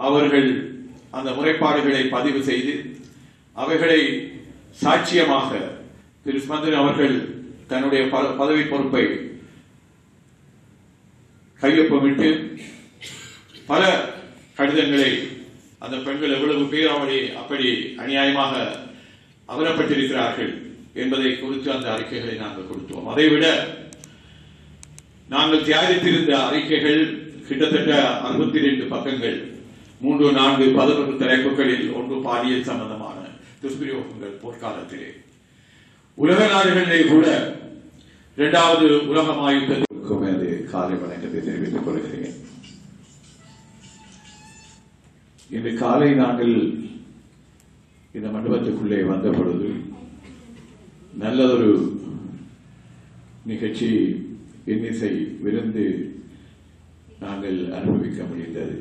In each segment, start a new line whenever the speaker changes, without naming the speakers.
அவர்கள் அந்த முறைப்பாடுகளை பதிவு செய்து அவைகளை சாட்சியமாக திரு சுமந்திரன் அவர்கள் தன்னுடைய ப- பதவி பொறுப்பை கையொப்பமிட்டு பல கடிதங்களை அந்த பெண்கள் எவ்வளவு பேர் அவரை அப்படி அநியாயமாக அவலப்பட்டிருக்கிறார்கள் என்பதை குறித்து அந்த அறிக்கைகளை நாங்கள் கொடுத்தோம் அதைவிட நாங்கள் தயாரித்திருந்த அறிக்கைகள் கிட்டத்தட்ட அறுபத்தி இரண்டு பக்கங்கள் மூன்று நான்கு பதினொன்று தலைப்புகளில் ஒன்று பாலியல் சம்பந்தமான துஷ்பிரயோகங்கள் போர்க்காலத்திலே உலக நாடுகளிலே கூட இரண்டாவது உலக ஆயுதத்திற்கும் எனது காலை வணக்கத்தை தெரிவித்துக் கொள்கிறேன் இன்று காலை நாங்கள் இந்த மண்டபத்துக்குள்ளே வந்த பொழுது நல்லதொரு நிகழ்ச்சி இன்னிசை விருந்து நாங்கள் அனுபவிக்க முடிந்தது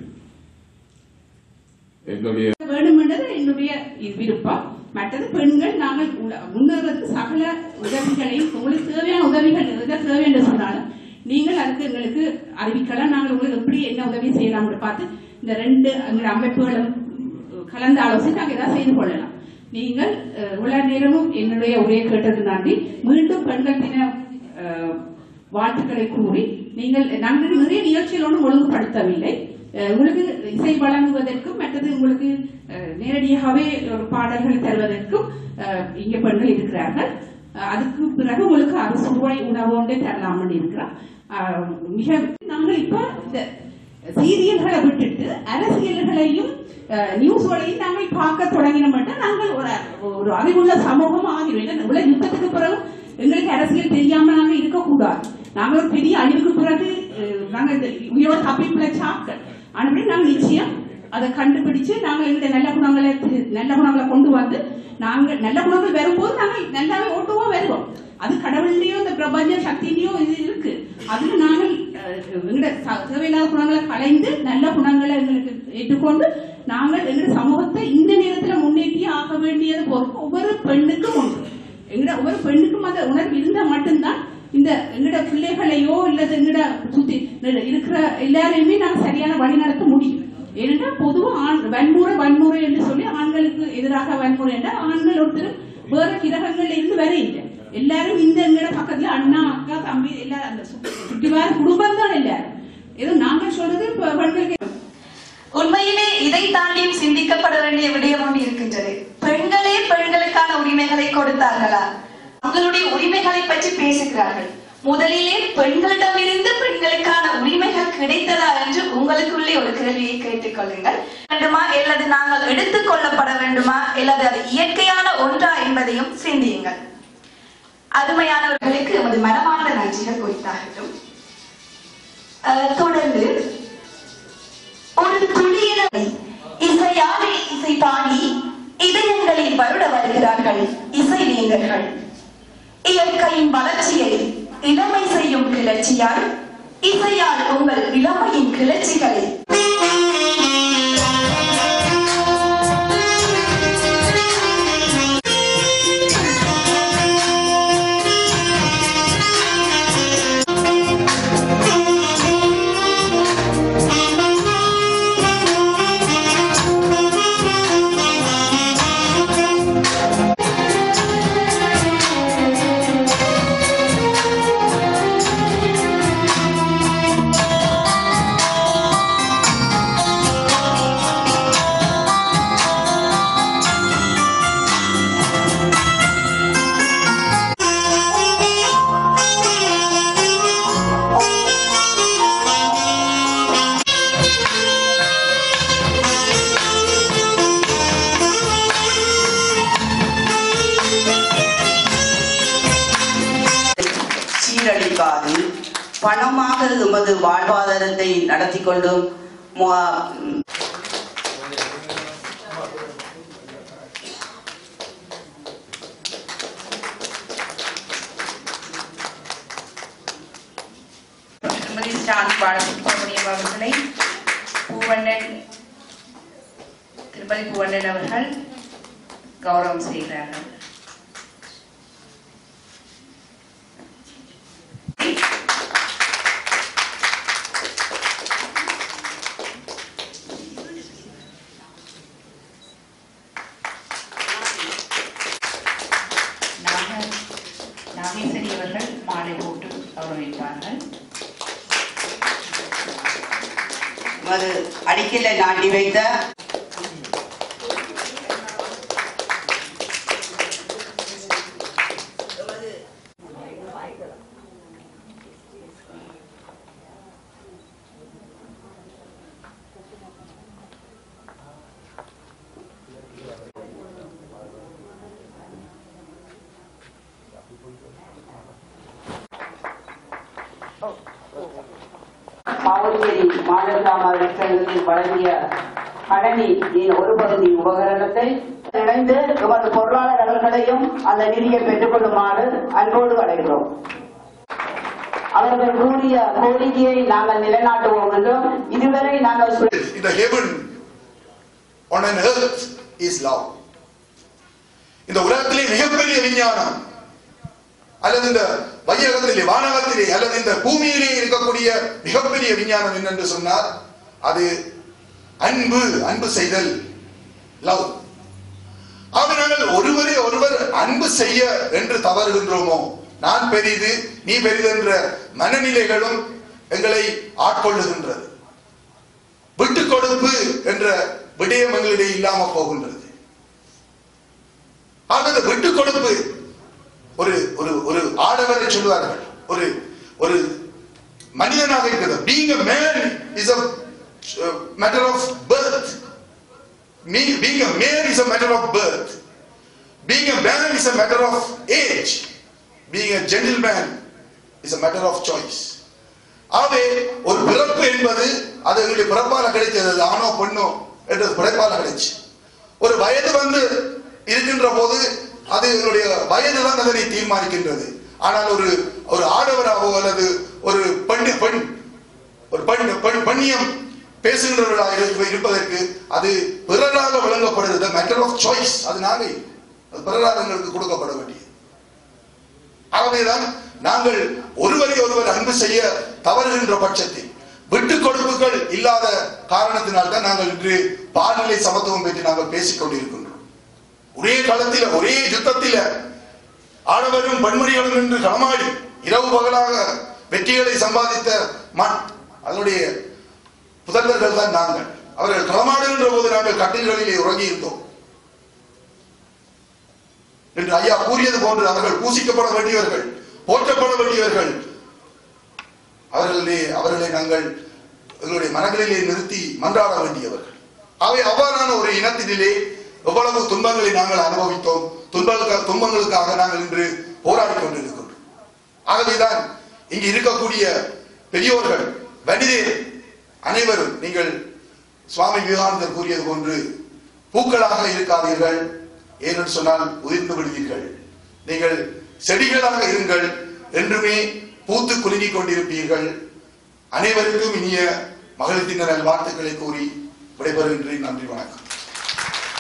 எங்களுடைய
வேண்டுமென்றது என்னுடைய விருப்பம் மற்றது பெண்கள் நாங்கள் உல- முன்னேறதுக்கு சகல உதவிகளையும் உங்களுக்கு தேவையான உதவிகள் எதை தேவை என்று சொன்னாலும் நீங்கள் அதுக்கு எங்களுக்கு அறிவிக்கலாம் நாங்கள் உங்களுக்கு எப்படி என்ன உதவி செய்யலாம்னு பார்த்து இந்த ரெண்டு எங்கள் அமைப்புகளும் கலந்து ஆலோசித்து நாங்கள் ஏதாவது செய்து கொள்ளலாம் நீங்கள் அஹ், இவ்வளவு நேரமும் என்னுடைய உரையை கேட்டது நன்றி மீண்டும் பெண்கள் தின அஹ், வாழ்த்துக்களை கூறி நீங்கள் நாங்கள் நிறைய நிகழ்ச்சிகள் ஒன்றும் ஒழுங்குபடுத்தவில்லை அஹ், உங்களுக்கு இசை வழங்குவதற்கும் மற்றது உங்களுக்கு அஹ், நேரடியாகவே ஒரு பாடல்கள் தருவதற்கும் அஹ், இங்கே பெண்கள் இருக்கிறார்கள் அஹ், அதுக்கு பிறகு உங்களுக்கு அரசு ரூபாய் உணவு ஒன்றை தரலாம் இருக்கிறோம் அஹ், மிக நாங்கள் இப்ப இந்த சீரியல்களை விட்டுட்டு அரசியல்களையும் அஹ், நியூஸ்களையும் நாங்கள் பார்க்க தொடங்கின மட்டும் நாங்கள் ஒரு ஒரு அறிவுள்ள சமூகம் ஆகிறோம் ஏன்னா இவ்வளவு யுத்தத்துக்கு பிறகு எங்களுக்கு அரசியல் தெரியாம நாங்க இருக்கக்கூடாது நாங்க ஒரு பெரிய அழிவுக்கு பிறகு அஹ், நாங்க இந்த உயிரோட தப்பி பிழைச்சாக்கள் ஆனபடி நாங்க நிச்சயம் அதை கண்டுபிடிச்சு நாங்க எங்களுடைய நல்ல குணங்களை தி- நல்ல குணங்களை கொண்டு வந்து நாங்க நல்ல குணங்கள் வரும்போது நாங்கள் நல்லாவே ஓட்டுவோம் வருவோம் அது கடவுள்லயோ இந்த பிரபஞ்ச சக்தியிலயோ இது இருக்கு அதுல நாங்கள் அஹ், எங்களுடைய ச- தேவையில்லாத குணங்களை களைந்து நல்ல குணங்களை எங்களுக்கு ஏற்றுக்கொண்டு நாங்கள் எங்களுடைய சமூகத்தை இந்த நேரத்துல முன்னேற்றியே ஆக வேண்டியது பொறுப்பு ஒவ்வொரு பெண்ணுக்கும் உண்டு எங்கட ஒவ்வொரு பெண்ணுக்கும் அந்த உணர்வு இருந்தா மட்டும்தான் இந்த எங்கட பிள்ளைகளையோ இல்லது எங்கட சுத்தி இருக்கிற எல்லாரையுமே நாங்க சரியான வழி நடத்த முடியும் ஏனென்றால் பொதுவா ஆண் வன்முறை வன்முறை என்று சொல்லி ஆண்களுக்கு எதிராக வன்முறை என்றால் ஆண்கள் ஒருத்தர் வேற கிரகங்கள்ல இருந்து வர இல்லை எல்லாரும் இந்த எங்கட பக்கத்துல அண்ணா அக்கா தம்பி எல்லாரும் அந்த சுத்தி சுத்தி வர குடும்பம் தான் எல்லாரும் ஏதோ நாங்கள் சொல்றது இப்ப பெண்களுக்கு
உண்மையிலே இதை தாண்டியும் சிந்திக்கப்பட வேண்டிய விடயம் ஒன்று இருக்கின்றது பெண்களே பெண்களுக்கான உரிமைகளை கொடுத்தார்களா தங்களுடைய உரிமைகளை பற்றி பேசுகிறார்கள் முதலிலே பெண்களிடமிருந்து பெண்களுக்கான உரிமைகள் கிடைத்ததா என்று உங்களுக்குள்ளே ஒரு கேள்வியை கேட்டுக் கொள்ளுங்கள் வேண்டுமா அல்லது நாங்கள் எடுத்துக் கொள்ளப்பட வேண்டுமா அல்லது அது இயற்கையான ஒன்றா என்பதையும் சிந்தியுங்கள் அருமையானவர்களுக்கு எமது மனமார்ந்த நன்றிகள் குறித்தாகட்டும் அஹ், தொடர்ந்து ஒரு துளியினை இசையாலே இசை பாடி இதயங்களில் வருட வருகிறார்கள் இசை வேந்தர்கள் இயற்கையின் வளர்ச்சியை இளமை செய்யும் கிளர்ச்சியால் இசையால் உங்கள் இளமையின் கிளர்ச்சிகளை
சீரழிக்காது பணமாக எமது வாழ்வாதாரத்தை நடத்தி கொண்டும் மு-
திருமதி ஸ்டான் பாலசுப்ரமணியம் அவர்களை பூவண்ணன் திருமதி பூவண்ணன் அவர்கள் கௌரவம் செய்கிறார்கள் கௌரவிப்பார்கள்
எமது அடிக்கலை நாட்டி வைத்த மாவட்டேரி மாநிலராம சங்கத்தில் வழங்கிய கடனின் ஒரு பகுதி உபகரணத்தை இணைந்து எமது பொருளாளர் அவர்களையும் அந்த நிதியை பெற்றுக்கொள்ளுமாறு அன்போடு அடைகிறோம் அவர்கள் கூறிய கோரிக்கையை நாங்கள் நிலைநாட்டுவோம் என்றும் இதுவரை நாங்கள் சொல்-
in the heaven on an earth is love இந்த உலகத்திலே மிகப்பெரிய விஞ்ஞானம் அல்லது இந்த வையகத்திலே வானகத்திலே அல்லது இந்த பூமியிலே இருக்கக்கூடிய மிகப்பெரிய விஞ்ஞானம் என்னென்று சொன்னார் அது அன்பு அன்பு செய்தல் லவ் ஆக நாங்கள் ஒருவரை ஒருவர் அன்பு செய்ய என்று தவறுகின்றோமோ நான் பெரிது நீ பெரிது என்ற மனநிலைகளும் எங்களை ஆட்கொள்ளுகின்றது விட்டு கொடுப்பு என்ற விடயம் எங்களிடையே இல்லாம போகின்றது ஆக இந்த விட்டு கொடுப்பு ஒரு ஒரு ஒரு ஆடவரை சொல்வார்கள் ஒரு ஒரு மனிதனாக இருக்கிறது being a man is a uh, matter of birth Me- being a man is a matter of birth being a man is a matter of age being a gentleman is a matter of choice ஆகவே ஒரு பிறப்பு என்பது அது எங்களுடைய பிறப்பால கிடைச்சது அது ஆணோ பெண்ணோ என்றது பிறப்பால கிடைச்சு ஒரு வயது வந்து இருக்கின்ற போது அது எங்களுடைய வயது தான் அதனை தீர்மானிக்கின்றது ஆனால் ஒரு ஒரு ஆடவராகவோ அல்லது ஒரு பெண் பெண் ஒரு பெண் பெண் பெண்ணியம் பேசுகின்றவர்களாக இருப்ப- இருப்பதற்கு அது பிறராக வழங்கப்படுகிறது மேட்டர் ஆஃப் சாய்ஸ் அது நாங்கள் இல்லை. அது பிறராக எங்களுக்கு கொடுக்கப்பட வேண்டியது ஆகவேதான் நாங்கள் ஒருவரை ஒருவர் அன்பு செய்ய தவறுகின்ற பட்சத்தில் விட்டு கொடுப்புகள் இல்லாத காரணத்தினால் தான் நாங்கள் இன்று பால்நிலை சமத்துவம் பற்றி நாங்கள் பேசிக் கொண்டிருக்கின்றோம் ஒரே களத்தில ஒரே யுத்தத்தில ஆடவரும் பெண்மணிகளும் நின்று களமாடி இரவு பகலாக வெற்றிகளை சம்பாதித்த மண் அதனுடைய புதல்வர்கள் தான் நாங்கள் அவர்கள் களமாடுகின்ற போது நாங்கள் கட்டில்களிலே உறங்கி இருந்தோம் என்று ஐயா கூறியது போன்று அவர்கள் பூசிக்கப்பட வேண்டியவர்கள் போற்றப்பட வேண்டியவர்கள் அவர்களே அவர்களை நாங்கள் எங்களுடைய மனங்களிலே நிறுத்தி மன்றாட வேண்டியவர்கள் அவை அவ்வாறான ஒரு இனத்தினிலே எவ்வளவு துன்பங்களை நாங்கள் அனுபவித்தோம் துன்பங்களுக்காக துன்பங்களுக்காக நாங்கள் இன்று போராடி கொண்டிருக்கின்றோம் ஆகவேதான் இங்கு இருக்கக்கூடிய பெரியோர்கள் வனிதர் அனைவரும் நீங்கள் சுவாமி விவேகானந்தர் கூறியது போன்று பூக்களாக இருக்காதீர்கள் ஏனென்று சொன்னால் உதிர்ந்து விடுவீர்கள் நீங்கள் செடிகளாக இருங்கள் என்றுமே பூத்து குலுங்கிக் கொண்டிருப்பீர்கள் அனைவருக்கும் இனிய மகளிர் தின நல்வாழ்த்துக்களை கூறி விடைபெறுகின்றேன் நன்றி வணக்கம்